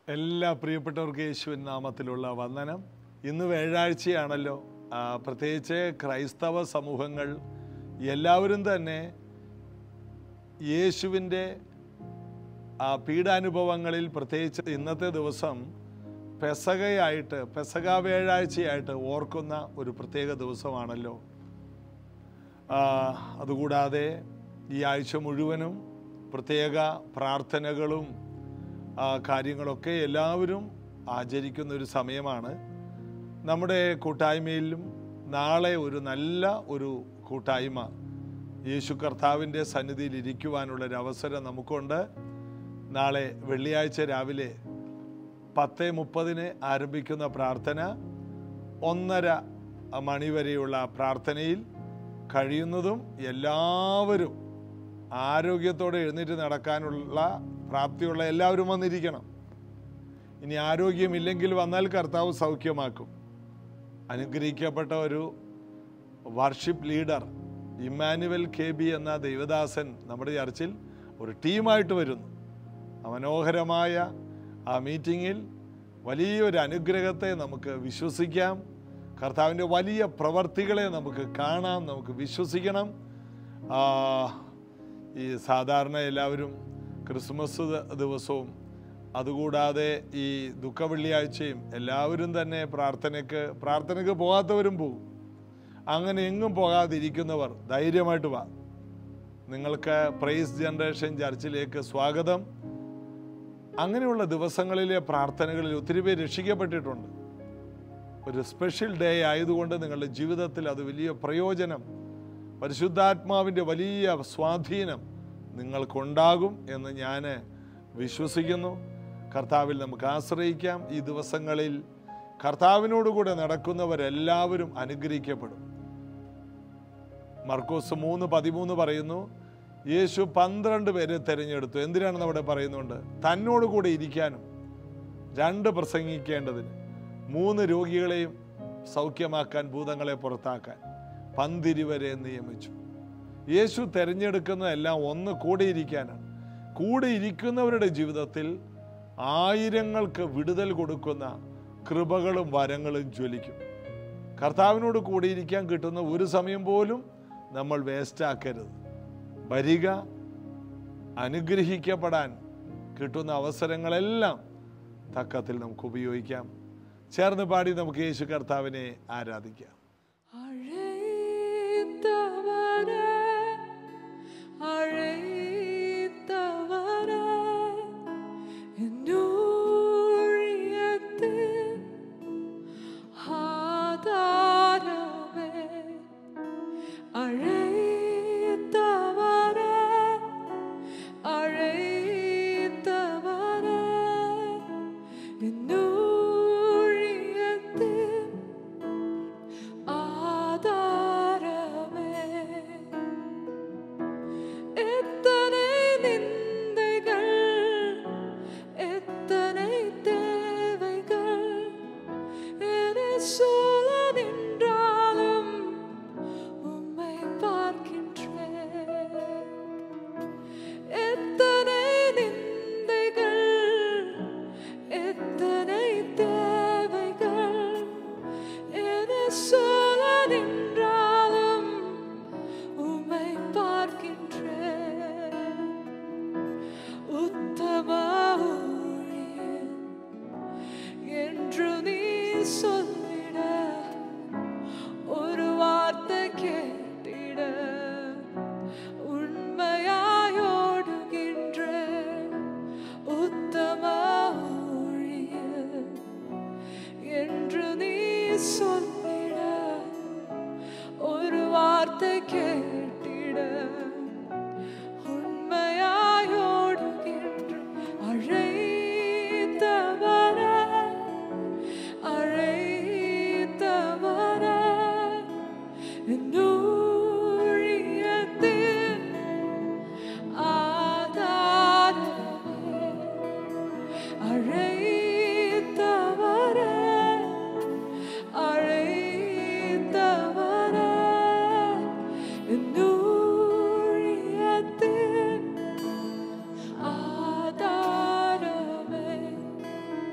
എല്ലാ പ്രിയപ്പെട്ടവർക്ക് യേശുവിൻ നാമത്തിലുള്ള വന്ദനം ഇന്ന് വ്യാഴാഴ്ചയാണല്ലോ ആ, പ്രത്യേകിച്ച് ക്രൈസ്തവ സമൂഹങ്ങൾ എല്ലാവരും തന്നെ യേശുവിൻ്റെ ആ പീഡാനുഭവങ്ങളിൽ പ്രത്യേകിച്ച് ഇന്നത്തെ ദിവസം പെസകയായിട്ട് പെസക വ്യാഴാഴ്ചയായിട്ട് ഓർക്കുന്ന ഒരു പ്രത്യേക ദിവസമാണല്ലോ ആ, അതുകൂടാതെ ഈ ആഴ്ച മുഴുവനും പ്രത്യേക പ്രാർത്ഥനകളും ആ, കാര്യങ്ങളൊക്കെ എല്ലാവരും ആചരിക്കുന്ന ഒരു സമയമാണ് നമ്മുടെ കൂട്ടായ്മയിലും നാളെ ഒരു നല്ല ഒരു കൂട്ടായ്മ യേശു കർത്താവിൻ്റെ സന്നിധിയിൽ ഇരിക്കുവാനുള്ള ഒരു അവസരം നമുക്കുണ്ട് നാളെ വെള്ളിയാഴ്ച രാവിലെ പത്ത് മുപ്പതിന് ആരംഭിക്കുന്ന പ്രാർത്ഥന ഒന്നര മണിവരെയുള്ള പ്രാർത്ഥനയിൽ കഴിയുന്നതും എല്ലാവരും ആരോഗ്യത്തോടെ എഴുന്നേറ്റ് നടക്കാനുള്ള പ്രാപ്തിയുള്ള എല്ലാവരും വന്നിരിക്കണം ഇനി ആരോഗ്യമില്ലെങ്കിൽ വന്നാൽ കർത്താവ് സൗഖ്യമാക്കും അനുഗ്രഹിക്കപ്പെട്ട ഒരു worship leader Immanuel K B എന്ന ദൈവദാസൻ നമ്മുടെ ചർച്ചിൽ ഒരു ടീമായിട്ട് വരുന്നു ആ മനോഹരമായ ആ മീറ്റിങ്ങിൽ വലിയൊരു അനുഗ്രഹത്തെ നമുക്ക് വിശ്വസിക്കാം കർത്താവിൻ്റെ വലിയ പ്രവർത്തികളെ നമുക്ക് കാണാം നമുക്ക് വിശ്വസിക്കണം ആ, ഈ സാധാരണ എല്ലാവരും ക്രിസ്മസ് ദ- ദിവസവും അതുകൂടാതെ ഈ ദുഃഖവെള്ളിയാഴ്ചയും എല്ലാവരും തന്നെ പ്രാർത്ഥനയ്ക്ക് പ്രാർത്ഥനയ്ക്ക് പോകാത്തവരും പോകും അങ്ങനെ എങ്ങും പോകാതിരിക്കുന്നവർ ധൈര്യമായിട്ട് വാ നിങ്ങൾക്ക് പ്രൈസ് ജനറേഷൻ ചർച്ചിലേക്ക് സ്വാഗതം അങ്ങനെയുള്ള ദിവസങ്ങളിലെ പ്രാർത്ഥനകളിൽ ഒത്തിരി പേര് രക്ഷിക്കപ്പെട്ടിട്ടുണ്ട് ഒരു സ്പെഷ്യൽ ഡേ ആയതുകൊണ്ട് നിങ്ങളുടെ ജീവിതത്തിൽ അത് വലിയ പ്രയോജനം പരിശുദ്ധാത്മാവിൻ്റെ വലിയ സ്വാധീനം നിങ്ങൾക്കുണ്ടാകും എന്ന് ഞാൻ വിശ്വസിക്കുന്നു കർത്താവിൽ നമുക്ക് ആശ്രയിക്കാം ഈ ദിവസങ്ങളിൽ കർത്താവിനോടുകൂടെ നടക്കുന്നവരെല്ലാവരും അനുഗ്രഹിക്കപ്പെടും മർക്കോസ് മൂന്ന് പതിമൂന്ന് പറയുന്നു യേശു പന്ത്രണ്ട് പേരെ തിരഞ്ഞെടുത്തു എന്തിനാണെന്ന് അവിടെ പറയുന്നുണ്ട് തന്നോട് കൂടെ ഇരിക്കാനും രണ്ട് പ്രസംഗിക്കേണ്ടതിന് മൂന്ന് രോഗികളെയും സൗഖ്യമാക്കാൻ ഭൂതങ്ങളെ പുറത്താക്കാൻ പന്തിരുവരെ നിയമിച്ചു യേശു തിരഞ്ഞെടുക്കുന്നതെല്ലാം ഒന്ന് കൂടെ ഇരിക്കാനാണ് കൂടെ ഇരിക്കുന്നവരുടെ ജീവിതത്തിൽ ആയിരങ്ങൾക്ക് വിടുതൽ കൊടുക്കുന്ന കൃപകളും വരങ്ങളും ജ്വലിക്കും കർത്താവിനോട് കൂടെ ഇരിക്കാൻ കിട്ടുന്ന ഒരു സമയം പോലും നമ്മൾ വേസ്റ്റാക്കരുത് വരിക അനുഗ്രഹിക്കപ്പെടാൻ കിട്ടുന്ന അവസരങ്ങളെല്ലാം തക്കത്തിൽ നമുക്ക് ഉപയോഗിക്കാം ചേർന്ന് പാടി നമുക്ക് യേശു കർത്താവിനെ ആരാധിക്കാം അழைத்தவரே அழைத்தவரே என் ஊழியத்தின் ஆதாரமே அழைத்தவரே அழைத்தவரே என் ஊழியத்தின் ஆதாரமே எத்தனை நிந்தைகள் எத்தனை தேவைகள் என்னை சூழ நின்றாலும் உம்மை பார்க்கின்றேன் எத்தனை நிந்தைகள் எத்தனை தேவைகள் என்னை சூழ நின்றாலும் உம்மை பார்க்கின்றேன் உத்தம ஊழியன் என்று நீ சொல்லிட ஒரு வார்த்தை கேட்டிட உண்மையாயோடுகின்ற உத்தம ஊழியன் என்று நீ சொல்லிட ஒரு வார்த்தை கேட்டிட உண்மையாயோடுகின்ற அழைத்தவரே அழைத்தவரே என் ஊழியத்தின் ஆதாரமே அழைத்தவரே அழைத்தவரே என் ஊழியத்தின் ஆதாரமே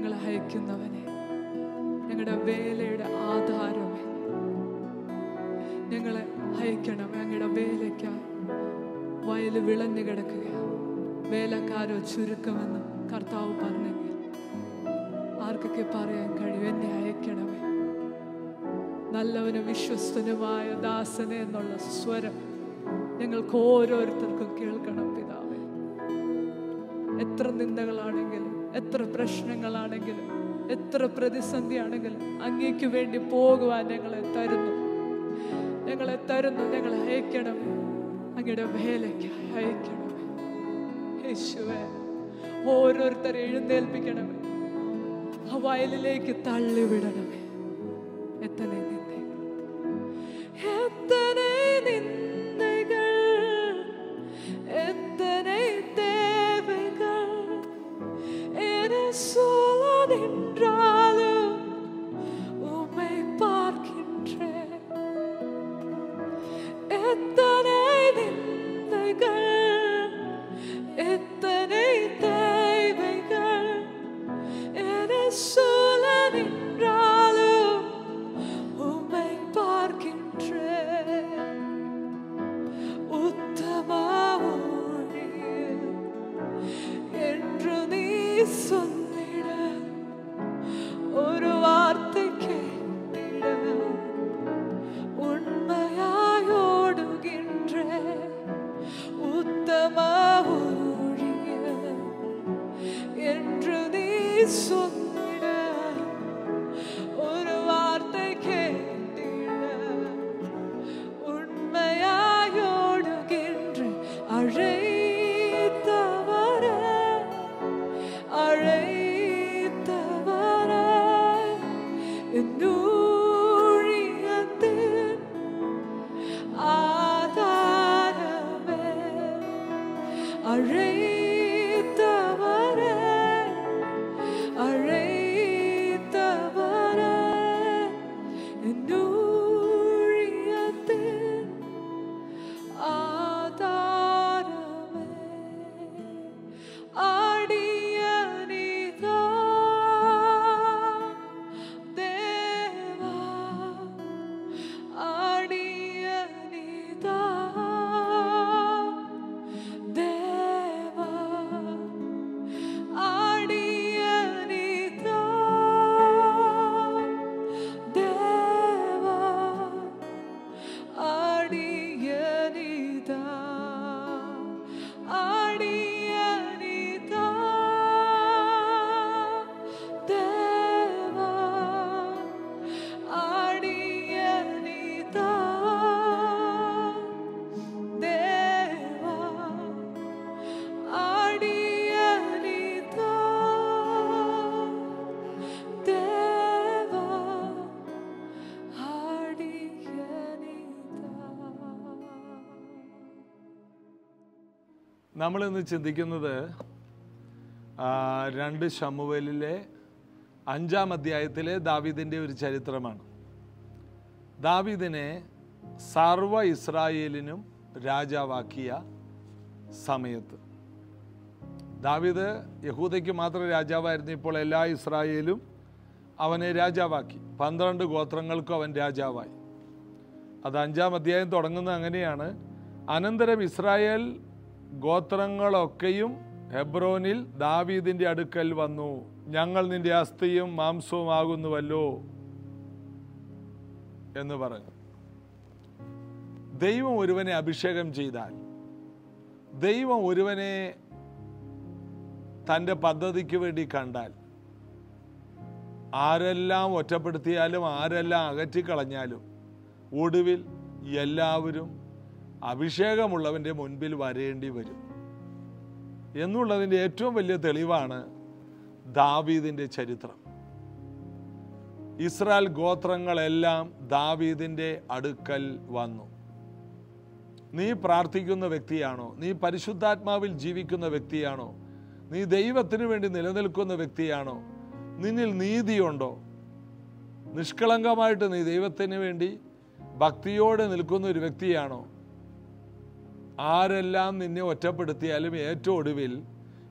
ഞങ്ങളെ അയക്കുന്നവനെ ഞങ്ങളുടെ വേലയുടെ ആധാരമേ ഞങ്ങളെ അയക്കണമേ ഞങ്ങളുടെ വേലയ്ക്കായി വയല് വിളഞ്ഞു കിടക്കുകയാണ് വേലക്കാരോ ചുരുക്കമെന്ന് കർത്താവ് പറഞ്ഞെങ്കിൽ ആർക്കൊക്കെ പറയാൻ കഴിയും എന്നെ അയക്കണമേ നല്ലവനും വിശ്വസ്തനുമായ ദാസനെ എന്നുള്ള സ്വരം ഞങ്ങൾക്ക് ഓരോരുത്തർക്കും കേൾക്കണം പിതാവേ എത്ര നിന്ദകളാണെങ്കിലും എത്ര പ്രശ്നങ്ങളാണെങ്കിലും എത്ര പ്രതിസന്ധിയാണെങ്കിലും അങ്ങേക്ക് വേണ്ടി പോകുവാൻ ഞങ്ങളെ തരുന്നു ഞങ്ങളെ തരുന്നു ഞങ്ങളെ അയക്കണമേ അങ്ങയുടെ വേലയ്ക്ക് അയക്കണമേ യേശുവേ ഓരോരുത്തരെ എഴുന്നേൽപ്പിക്കണമേ ആ വയലിലേക്ക് തള്ളിവിടണമേ എത്തനെ നിന്നെ എത്തനെ നിന്ദകൾ എത്തനെ தேவைகள் என சொல்ல நின்றாலும் உம்மை பார்க்கின்றேன் எத்தனை நிந்தைகள் எத்தனை தேவைகள் என சொல்ல நின்றாலும் உம்மை பார்க்கின்றேன் உத்தம ஊழியர் என்று நீ சொன்னிட ஒரு வார்த்தை கேட்டிட உண்மையாயோடுகின்ற உத்தம ஊழியர் என்று நீ சொன்னிட ஒரு வார்த்தை கேட்டிட உண்மையாயோடுகின்ற அழைத்தவர அழைத்தவர என்னூழியத்தின் ஆதாரமே அழைத்தவர அழைத்தவர என்னூழியத்தின் ஆதாரமே ஆடியனிதா தேவா ஆடியனிதா தேவா ஆடியனிதா தேவா ஆடியனிதா ஆடியனிதா தேவா ஆடியனிதா தேவா ஆடியனிதா தேவா ஆடியனிதா നമ്മളിന്ന് ചിന്തിക്കുന്നത് ആ, രണ്ട് ശമുവേലിലെ അഞ്ചാം അധ്യായത്തിലെ ദാവീദിൻ്റെ ഒരു ചരിത്രമാണ് ദാവീദിനെ സർവ ഇസ്രായേലിനും രാജാവാക്കിയ സമയത്ത് ദാവീദ് യഹൂദയ്ക്ക് മാത്രം രാജാവായിരുന്നു ഇപ്പോൾ എല്ലാ ഇസ്രായേലും അവനെ രാജാവാക്കി പന്ത്രണ്ട് ഗോത്രങ്ങൾക്കും അവൻ രാജാവായി അത് അഞ്ചാം അധ്യായം തുടങ്ങുന്നത് അങ്ങനെയാണ് അനന്തരം ഇസ്രായേൽ ഗോത്രങ്ങളൊക്കെയും ഹെബ്രോനിൽ ദാവീദിന്റെ അടുക്കൽ വന്നു ഞങ്ങൾ നിന്റെ അസ്ഥിയും മാംസവും ആകുന്നുവല്ലോ എന്ന് പറഞ്ഞു ദൈവം ഒരുവനെ അഭിഷേകം ചെയ്താൽ ദൈവം ഒരുവനെ തൻ്റെ പദ്ധതിക്ക് വേണ്ടി കണ്ടാൽ ആരെല്ലാം ഒറ്റപ്പെടുത്തിയാലും ആരെല്ലാം അകറ്റിക്കളഞ്ഞാലും ഒടുവിൽ എല്ലാവരും അഭിഷേകമുള്ളവൻ്റെ മുൻപിൽ വരേണ്ടി വരും എന്നുള്ളതിൻ്റെ ഏറ്റവും വലിയ തെളിവാണ് ദാവീദിൻ്റെ ചരിത്രം ഇസ്രായേൽ ഗോത്രങ്ങളെല്ലാം ദാവീദിൻ്റെ അടുക്കൽ വന്നു നീ പ്രാർത്ഥിക്കുന്ന വ്യക്തിയാണോ നീ പരിശുദ്ധാത്മാവിൽ ജീവിക്കുന്ന വ്യക്തിയാണോ നീ ദൈവത്തിന് വേണ്ടി നിലനിൽക്കുന്ന വ്യക്തിയാണോ നിന്നിൽ നീതിയുണ്ടോ നിഷ്കളങ്കമായിട്ട് നീ ദൈവത്തിന് വേണ്ടി ഭക്തിയോടെ നിൽക്കുന്ന ഒരു വ്യക്തിയാണോ ആരെല്ലാം നിന്നെ ഒറ്റപ്പെടുത്തിയാലും ഏറ്റവും ഒടുവിൽ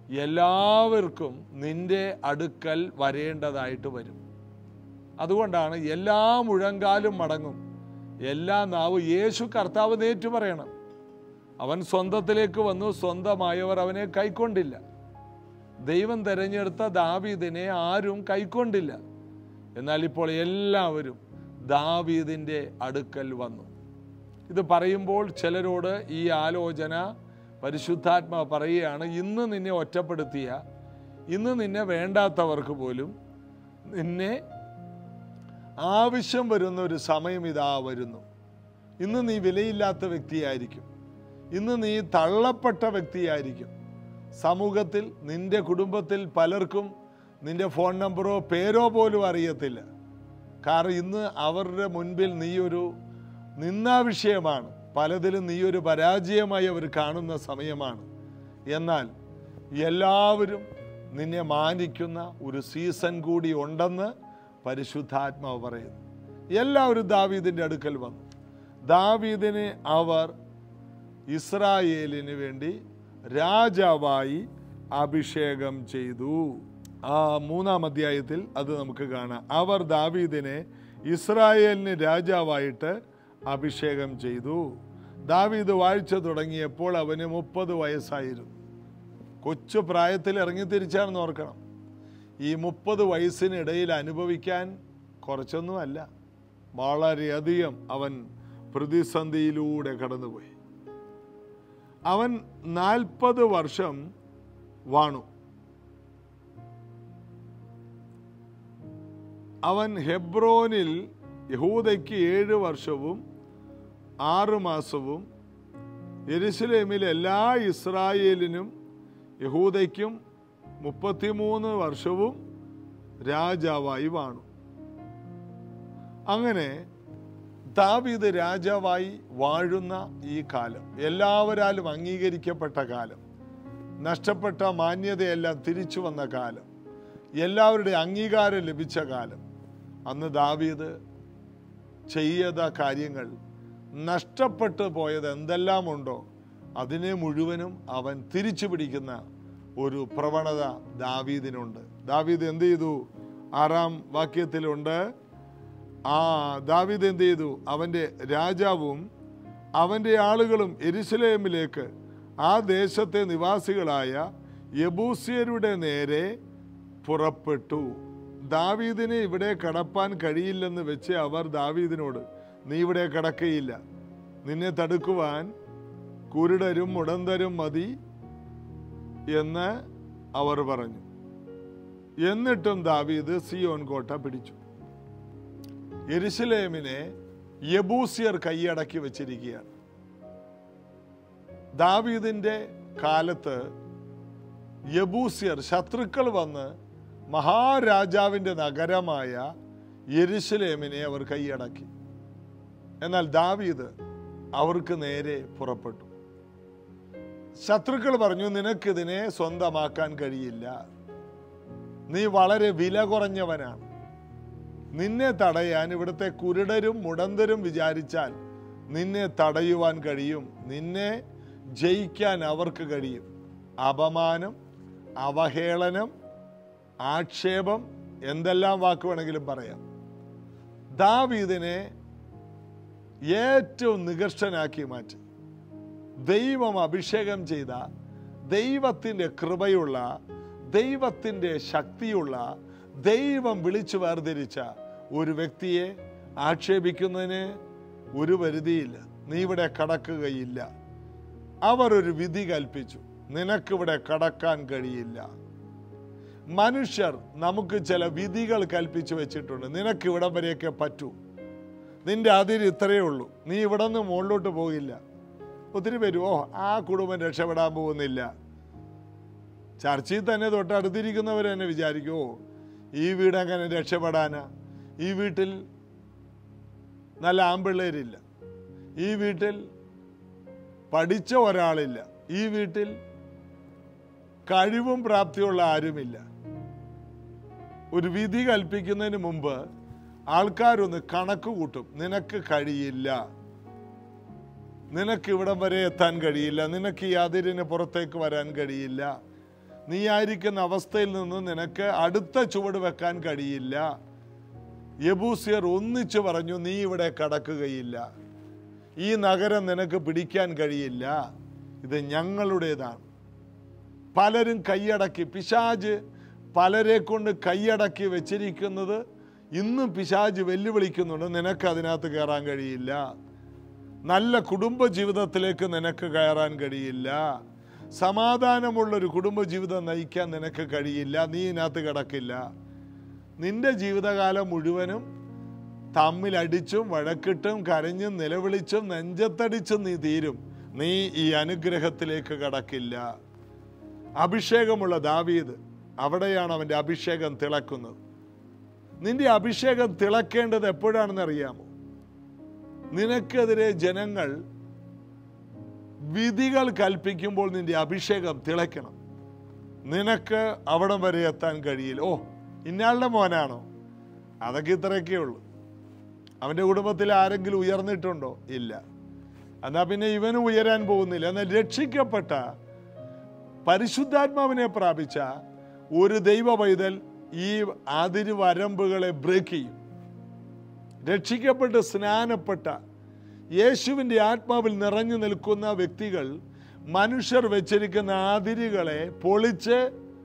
എല്ലാവർക്കും നിന്റെ അടുക്കൽ വരേണ്ടതായിട്ട് വരും അതുകൊണ്ടാണ് എല്ലാ മുഴങ്കാലും മടങ്ങും എല്ലാ നാവും യേശു കർത്താവ് നേറ്റു പറയണം അവൻ സ്വന്തത്തിലേക്ക് വന്നു സ്വന്തമായവർ അവനെ കൈക്കൊണ്ടില്ല ദൈവം തെരഞ്ഞെടുത്ത ദാവീദിനെ ആരും കൈക്കൊണ്ടില്ല എന്നാൽ ഇപ്പോൾ എല്ലാവരും ദാവീദിൻ്റെ അടുക്കൽ വന്നു ഇത് പറയുമ്പോൾ ചിലരോട് ഈ ആലോചന പരിശുദ്ധാത്മാ പറയുകയാണ് ഇന്ന് നിന്നെ ഒറ്റപ്പെടുത്തിയ ഇന്ന് നിന്നെ വേണ്ടാത്തവർക്ക് പോലും നിന്നെ ആവശ്യം വരുന്ന ഒരു സമയം ഇതാ വരുന്നു ഇന്ന് നീ വിലയില്ലാത്ത വ്യക്തിയായിരിക്കും ഇന്ന് നീ തള്ളപ്പെട്ട വ്യക്തിയായിരിക്കും സമൂഹത്തിൽ നിന്റെ കുടുംബത്തിൽ പലർക്കും നിന്റെ ഫോൺ നമ്പറോ പേരോ പോലും അറിയത്തില്ല കാരണം ഇന്ന് അവരുടെ മുൻപിൽ നീ ഒരു നിന്നാ വിഷയമാണ് പലതിലും നീ ഒരു പരാജയമായി അവർ കാണുന്ന സമയമാണ് എന്നാൽ എല്ലാവരും നിന്നെ മാനിക്കുന്ന ഒരു സീസൺ കൂടി ഉണ്ടെന്ന് പരിശുദ്ധാത്മാവ് പറയുന്നു എല്ലാവരും ദാവീദിൻ്റെ അടുക്കൽ വന്നു ദാവീദിനെ അവർ ഇസ്രായേലിന് വേണ്ടി രാജാവായി അഭിഷേകം ചെയ്തു ആ മൂന്നാം അധ്യായത്തിൽ അത് നമുക്ക് കാണാം അവർ ദാവീദിനെ ഇസ്രായേലിന് രാജാവായിട്ട് അഭിഷേകം ചെയ്തു ദാവീദ് വാഴ്ച തുടങ്ങിയപ്പോൾ അവന് മുപ്പത് വയസ്സായിരുന്നു കൊച്ചു പ്രായത്തിൽ ഇറങ്ങി തിരിച്ചാണെന്ന് ഓർക്കണം ഈ മുപ്പത് വയസ്സിനിടയിൽ അനുഭവിക്കാൻ കുറച്ചൊന്നുമല്ല വളരെയധികം അവൻ പ്രതിസന്ധിയിലൂടെ കടന്നുപോയി അവൻ നാൽപ്പത് വർഷം വാണു അവൻ ഹെബ്രോനിൽ യഹൂദയ്ക്ക് ഏഴ് വർഷവും ആറ് മാസവും യെരുസലേമിൽ എല്ലാ ഇസ്രായേലിനും യഹൂദയ്ക്കും മുപ്പത്തിമൂന്ന് വർഷവും രാജാവായി വാണു അങ്ങനെ ദാവീദ് രാജാവായി വാഴുന്ന ഈ കാലം എല്ലാവരാലും അംഗീകരിക്കപ്പെട്ട കാലം നഷ്ടപ്പെട്ട മാന്യതയെല്ലാം തിരിച്ചു വന്ന കാലം എല്ലാവരുടെ അംഗീകാരം ലഭിച്ച കാലം അന്ന് ദാവീദ് ചെയ്ത കാര്യങ്ങൾ നഷ്ടപ്പെട്ടു പോയത് എന്തെല്ലാം ഉണ്ടോ അതിനെ മുഴുവനും അവൻ തിരിച്ചു പിടിക്കുന്ന ഒരു പ്രവണത ദാവീദിനുണ്ട് ദാവീദ് എന്ത് ചെയ്തു ആറാം വാക്യത്തിലുണ്ട് ആ ദാവീദ് എന്ത് ചെയ്തു അവൻ്റെ രാജാവും അവൻ്റെ ആളുകളും എരുസലേമിലേക്ക് ആ ദേശത്തെ നിവാസികളായ യബൂസ്യരുടെ നേരെ പുറപ്പെട്ടു ദാവീദിന് ഇവിടെ കടപ്പാൻ കഴിയില്ലെന്ന് വെച്ച് അവർ ദാവീദിനോട് നീ ഇവിടെ കടക്കയില്ല നിന്നെ തടുക്കുവാൻ കുരുടരും മുടന്തരും മതി എന്ന് അവർ പറഞ്ഞു എന്നിട്ടും ദാവീദ് സിയോൻ കോട്ട പിടിച്ചു യെരുസലേമിനെ യബൂസിയർ കൈയടക്കി വെച്ചിരിക്കുകയാണ് ദാവീദിന്റെ കാലത്ത് യബൂസിയർ ശത്രുക്കൾ വന്ന് മഹാരാജാവിന്റെ നഗരമായ യെരുസലേമിനെ അവർ കൈയടക്കി എന്നാൽ ദാവീദ് അവർക്ക് നേരെ പുറപ്പെട്ടു ശത്രുക്കൾ പറഞ്ഞു നിനക്കിതിനെ സ്വന്തമാക്കാൻ കഴിയില്ല നീ വളരെ വില കുറഞ്ഞവനാണ് നിന്നെ തടയാൻ ഇവിടുത്തെ കുരുടരും മുടന്തരും വിചാരിച്ചാൽ നിന്നെ തടയുവാൻ കഴിയും നിന്നെ ജയിക്കാൻ അവർക്ക് കഴിയും അപമാനം അവഹേളനം ആക്ഷേപം എന്തെല്ലാം വാക്ക് വേണമെങ്കിലും പറയാം ദാവീദിനെ ഏറ്റവും നികർഷ്ടനാക്കി മാറ്റി ദൈവം അഭിഷേകം ചെയ്ത ദൈവത്തിൻ്റെ കൃപയുള്ള ദൈവത്തിൻ്റെ ശക്തിയുള്ള ദൈവം വിളിച്ചു വേർതിരിച്ച ഒരു വ്യക്തിയെ ആക്ഷേപിക്കുന്നതിന് ഒരു പരിധിയില്ല നീ ഇവിടെ കടക്കുകയില്ല അവർ ഒരു വിധി കൽപ്പിച്ചു നിനക്കിവിടെ കടക്കാൻ കഴിയില്ല മനുഷ്യർ നമുക്ക് ചില വിധികൾ കൽപ്പിച്ചു വെച്ചിട്ടുണ്ട് നിനക്ക് ഇവിടം വരെയൊക്കെ പറ്റൂ നിന്റെ അതിര് ഇത്രയേ ഉള്ളൂ നീ ഇവിടെ നിന്ന് മുകളിലോട്ട് പോകില്ല ഒത്തിരി പേര് ഓ ആ കുടുംബം രക്ഷപ്പെടാൻ പോകുന്നില്ല ചർച്ചയിൽ തന്നെ തൊട്ടടുത്തിരിക്കുന്നവർ തന്നെ വിചാരിക്കും ഓ ഈ വീട് എങ്ങനെ രക്ഷപ്പെടാനാ ഈ വീട്ടിൽ നല്ല ആമ്പിള്ളേരില്ല ഈ വീട്ടിൽ പഠിച്ച ഒരാളില്ല ഈ വീട്ടിൽ കഴിവും പ്രാപ്തിയുള്ള ആരുമില്ല ഒരു വിധി കൽപ്പിക്കുന്നതിന് മുമ്പ് ആൾക്കാരൊന്ന് കണക്ക് കൂട്ടും നിനക്ക് കഴിയില്ല നിനക്ക് ഇവിടം വരെ എത്താൻ കഴിയില്ല നിനക്ക് ഈ അതിരിന് പുറത്തേക്ക് വരാൻ കഴിയില്ല നീ ആയിരിക്കുന്ന അവസ്ഥയിൽ നിന്ന് നിനക്ക് അടുത്ത ചുവട് വെക്കാൻ കഴിയില്ല യബൂസിയർ ഒന്നിച്ചു പറഞ്ഞു നീ ഇവിടെ കടക്കുകയില്ല ഈ നഗരം നിനക്ക് പിടിക്കാൻ കഴിയില്ല ഇത് ഞങ്ങളുടേതാണ് പലരും കൈയടക്കി പിശാജ് പലരെ കൊണ്ട് കൈയടക്കി വെച്ചിരിക്കുന്നത് ഇന്നും പിശാജ് വെല്ലുവിളിക്കുന്നുണ്ട് നിനക്ക് അതിനകത്ത് കയറാൻ കഴിയില്ല നല്ല കുടുംബ ജീവിതത്തിലേക്ക് നിനക്ക് കയറാൻ കഴിയില്ല സമാധാനമുള്ളൊരു കുടുംബ ജീവിതം നയിക്കാൻ നിനക്ക് കഴിയില്ല നീ ഇതിനകത്ത് കിടക്കില്ല നിന്റെ ജീവിതകാലം മുഴുവനും തമ്മിലടിച്ചും വഴക്കിട്ടും കരഞ്ഞും നിലവിളിച്ചും നെഞ്ചത്തടിച്ചും നീ തീരും നീ ഈ അനുഗ്രഹത്തിലേക്ക് കടക്കില്ല അഭിഷേകമുള്ള ദാവീദ് അവിടെയാണ് അവൻ്റെ അഭിഷേകം തിളക്കുന്നത് നിന്റെ അഭിഷേകം തിളക്കേണ്ടത് എപ്പോഴാണെന്ന് അറിയാമോ നിനക്കെതിരെ ജനങ്ങൾ വിധികൾ കൽപ്പിക്കുമ്പോൾ നിന്റെ അഭിഷേകം തിളയ്ക്കണം നിനക്ക് അവിടം വരെ എത്താൻ കഴിയില്ല ഓ ഇന്നാളുടെ മോനാണോ അതൊക്കെ ഇത്രയൊക്കെ ഉള്ളൂ അവൻ്റെ കുടുംബത്തിൽ ആരെങ്കിലും ഉയർന്നിട്ടുണ്ടോ ഇല്ല എന്നാ പിന്നെ ഇവന് ഉയരാൻ പോകുന്നില്ല എന്നാൽ രക്ഷിക്കപ്പെട്ട പരിശുദ്ധാത്മാവിനെ പ്രാപിച്ച ഒരു ദൈവ പൈതൽ ഈ അതിര് വരമ്പുകളെ ബ്രേക്ക് ചെയ്യും രക്ഷിക്കപ്പെട്ട് സ്നാനപ്പെട്ട യേശുവിൻ്റെ ആത്മാവിൽ നിറഞ്ഞു നിൽക്കുന്ന വ്യക്തികൾ മനുഷ്യർ വെച്ചിരിക്കുന്ന അതിരുകളെ പൊളിച്ച്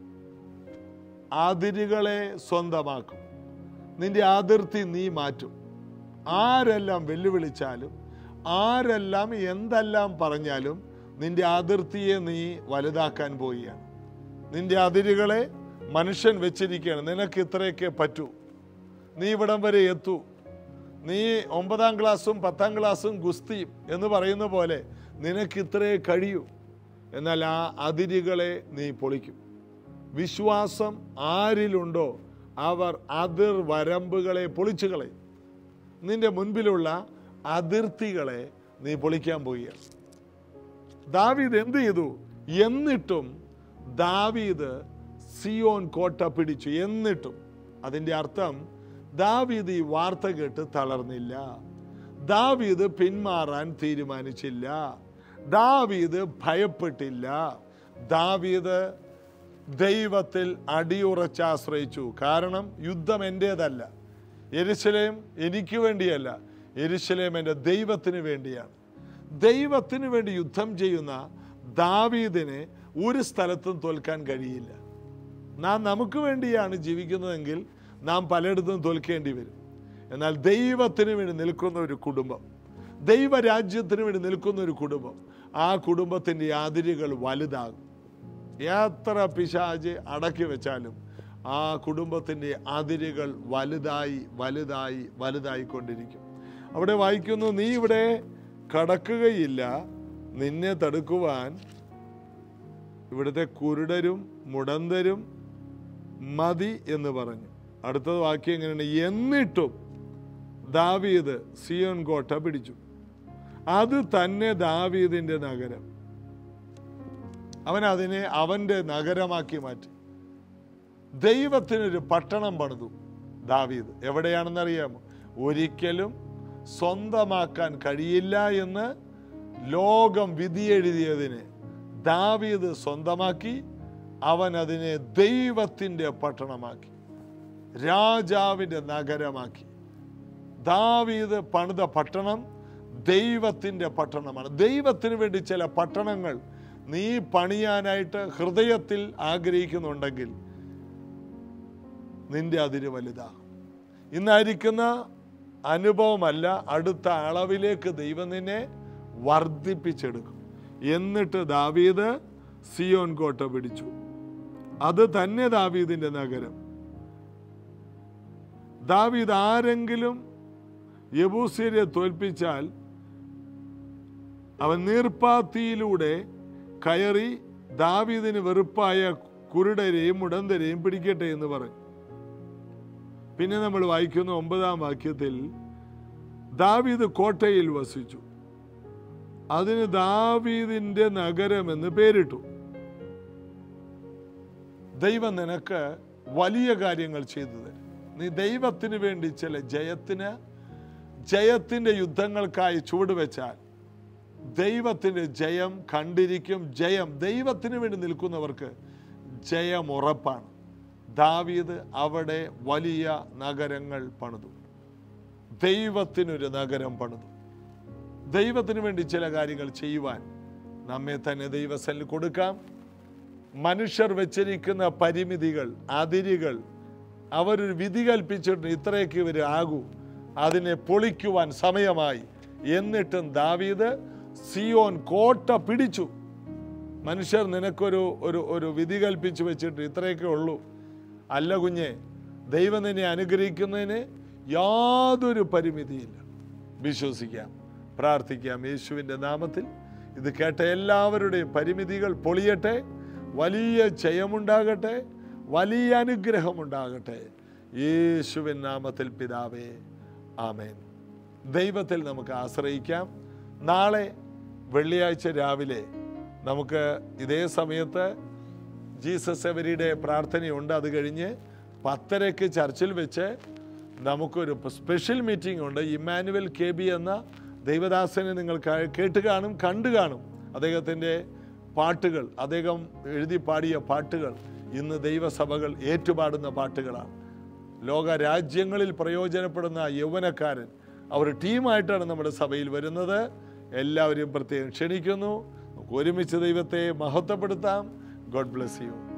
അതിരുകളെ സ്വന്തമാക്കും നിന്റെ അതിർത്തി നീ മാറ്റും ആരെല്ലാം വെല്ലുവിളിച്ചാലും ആരെല്ലാം എന്തെല്ലാം പറഞ്ഞാലും നിന്റെ അതിർത്തിയെ നീ വലുതാക്കാൻ പോവുകയാണ് നിന്റെ അതിരുകളെ മനുഷ്യൻ വെച്ചിരിക്കുകയാണ് നിനക്ക് ഇത്രയൊക്കെ പറ്റൂ നീ ഇവിടം വരെ എത്തൂ നീ ഒമ്പതാം ക്ലാസ്സും പത്താം ക്ലാസ്സും ഗുസ്തിയും എന്ന് പറയുന്ന പോലെ നിനക്ക് ഇത്രേ കഴിയൂ എന്നാൽ ആ അതിരുകളെ നീ പൊളിക്കും വിശ്വാസം ആരിലുണ്ടോ അവർ അതിർ വരമ്പുകളെ പൊളിച്ചു കളയും നിന്റെ മുൻപിലുള്ള അതിർത്തികളെ നീ പൊളിക്കാൻ പോവുകയാണ് ദാവീദ് എന്ത് ചെയ്തു എന്നിട്ടും ദാവീദ് സിയോൻ കോട്ട പിടിച്ചു എന്നിട്ടും അതിൻ്റെ അർത്ഥം ദാവീദ് ഈ വാർത്ത കേട്ട് തളർന്നില്ല ദാവീദ് പിന്മാറാൻ തീരുമാനിച്ചില്ല ദാവീദ് ഭയപ്പെട്ടില്ല ദാവീദ് ദൈവത്തിൽ അടിയുറച്ചാശ്രയിച്ചു കാരണം യുദ്ധം എൻ്റേതല്ല എരുശലേം എനിക്ക് വേണ്ടിയല്ല എരുശലേം എൻ്റെ ദൈവത്തിന് വേണ്ടിയാണ് ദൈവത്തിന് വേണ്ടി യുദ്ധം ചെയ്യുന്ന ദാവീദിനെ ഒരു സ്ഥലത്തും തോൽക്കാൻ കഴിയില്ല നാം നമുക്ക് വേണ്ടിയാണ് ജീവിക്കുന്നതെങ്കിൽ നാം പലയിടത്തും തോൽക്കേണ്ടി വരും എന്നാൽ ദൈവത്തിന് വേണ്ടി നിൽക്കുന്ന ഒരു കുടുംബം ദൈവരാജ്യത്തിന് വേണ്ടി നിൽക്കുന്ന ഒരു കുടുംബം ആ കുടുംബത്തിൻ്റെ അതിരുകൾ വലുതാകും എത്ര പിശാജ് അടക്കി വെച്ചാലും ആ കുടുംബത്തിൻ്റെ അതിരുകൾ വലുതായി വലുതായി വലുതായി കൊണ്ടിരിക്കും അവിടെ വായിക്കുന്നു നീ ഇവിടെ കടക്കുകയില്ല നിന്നെ തടുക്കുവാൻ ഇവിടുത്തെ കുരുടരും മുടന്തരും മതി എന്ന് പറഞ്ഞു അടുത്തത് വാക്യം എങ്ങനെയാണ് എന്നിട്ടും ദാവീദ് സിയോൻ കോട്ട പിടിച്ചു അത് തന്നെ ദാവീദിന്റെ നഗരം അവൻ അതിനെ അവന്റെ നഗരമാക്കി മാറ്റി ദൈവത്തിനൊരു പട്ടണം പണിതു ദാവീദ് എവിടെയാണെന്നറിയാമോ ഒരിക്കലും സ്വന്തമാക്കാൻ കഴിയില്ല എന്ന് ലോകം വിധിയെഴുതിയതിനെ ദാവീദ് സ്വന്തമാക്കി അവൻ അതിനെ ദൈവത്തിൻ്റെ പട്ടണമാക്കി രാജാവിൻ്റെ നഗരമാക്കി ദാവീദ് പണിത പട്ടണം ദൈവത്തിൻ്റെ പട്ടണമാണ് ദൈവത്തിന് വേണ്ടി ചില പട്ടണങ്ങൾ നീ പണിയാനായിട്ട് ഹൃദയത്തിൽ ആഗ്രഹിക്കുന്നുണ്ടെങ്കിൽ നിന്റെ അതിര് വലുതാകും ഇന്നായിരിക്കുന്ന അനുഭവമല്ല അടുത്ത അളവിലേക്ക് ദൈവം നിന്നെ വർദ്ധിപ്പിച്ചെടുക്കും എന്നിട്ട് ദാവീദ് സിയോൻ കോട്ട പിടിച്ചു അത് തന്നെ ദാവീദിന്റെ നഗരം ദാവീദ് ആരെങ്കിലും യബൂസിയരെ തോൽപ്പിച്ചാൽ അവൻ നീർപ്പാത്തിയിലൂടെ കയറി ദാവീദിന് വെറുപ്പായ കുരുടരെയും മുടന്തരെയും പിടിക്കട്ടെ എന്ന് പറഞ്ഞു പിന്നെ നമ്മൾ വായിക്കുന്ന ഒമ്പതാം വാക്യത്തിൽ ദാവീദ് കോട്ടയിൽ വസിച്ചു അതിന് ദാവീദിന്റെ നഗരമെന്ന് പേരിട്ടു ദൈവം നിനക്ക് വലിയ കാര്യങ്ങൾ ചെയ്തു തരും നീ ദൈവത്തിന് വേണ്ടി ചില ജയത്തിന് ജയത്തിന്റെ യുദ്ധങ്ങൾക്കായി ചുവടുവെച്ചാൽ ദൈവത്തിന്റെ ജയം കണ്ടിരിക്കും ജയം ദൈവത്തിന് വേണ്ടി നിൽക്കുന്നവർക്ക് ജയമുറപ്പാണ് ദാവീദ് അവിടെ വലിയ നഗരങ്ങൾ പണിതു ദൈവത്തിനൊരു നഗരം പണിതു ദൈവത്തിന് വേണ്ടി ചില കാര്യങ്ങൾ ചെയ്യുവാൻ നമ്മെ തന്നെ ദൈവസനിൽ കൊടുക്കാം മനുഷ്യർ വെച്ചിരിക്കുന്ന പരിമിതികൾ അതിരുകൾ അവരൊരു വിധി കൽപ്പിച്ചിട്ട് ഇത്രയൊക്കെ ഇവർ ആകൂ അതിനെ പൊളിക്കുവാൻ സമയമായി എന്നിട്ടും ദാവീദ് സിയോൻ കോട്ട പിടിച്ചു മനുഷ്യർ നിനക്കൊരു ഒരു ഒരു വിധി കൽപ്പിച്ച് വെച്ചിട്ട് ഇത്രയൊക്കെ ഉള്ളൂ അല്ല കുഞ്ഞെ ദൈവം നിന്നെ അനുഗ്രഹിക്കുന്നതിന് യാതൊരു പരിമിതിയില്ല വിശ്വസിക്കാം പ്രാർത്ഥിക്കാം യേശുവിൻ്റെ നാമത്തിൽ ഇത് കേട്ട എല്ലാവരുടെയും പരിമിതികൾ പൊളിയട്ടെ വലിയ ജയമുണ്ടാകട്ടെ വലിയ അനുഗ്രഹമുണ്ടാകട്ടെ യേശുവിൻ നാമത്തിൽ പിതാവേ ആമേൻ ദൈവത്തിൽ നമുക്ക് ആശ്രയിക്കാം നാളെ വെള്ളിയാഴ്ച രാവിലെ നമുക്ക് ഇതേ സമയത്ത് ജീസസ് എവരിയുടെ പ്രാർത്ഥനയുണ്ട് അത് കഴിഞ്ഞ് പത്തരയ്ക്ക് ചർച്ചിൽ വെച്ച് നമുക്കൊരു സ്പെഷ്യൽ മീറ്റിംഗ് ഉണ്ട് ഇമ്മാനുവൽ കെ ബി എന്ന ദൈവദാസനെ നിങ്ങൾ ക- കേട്ട് കാണും കണ്ടു കാണും അദ്ദേഹത്തിൻ്റെ പാട്ടുകൾ അദ്ദേഹം എഴുതി പാടിയ പാട്ടുകൾ ഇന്ന് ദൈവസഭകൾ ഏറ്റുപാടുന്ന പാട്ടുകളാണ് ലോക രാജ്യങ്ങളിൽ പ്രയോജനപ്പെടുന്ന യൗവനക്കാരൻ അവർ ടീമായിട്ടാണ് നമ്മുടെ സഭയിൽ വരുന്നത് എല്ലാവരെയും പ്രത്യേകം ക്ഷണിക്കുന്നു നമുക്ക് ഒരുമിച്ച് ദൈവത്തെ മഹത്വപ്പെടുത്താം ഗോഡ് ബ്ലെസ് യു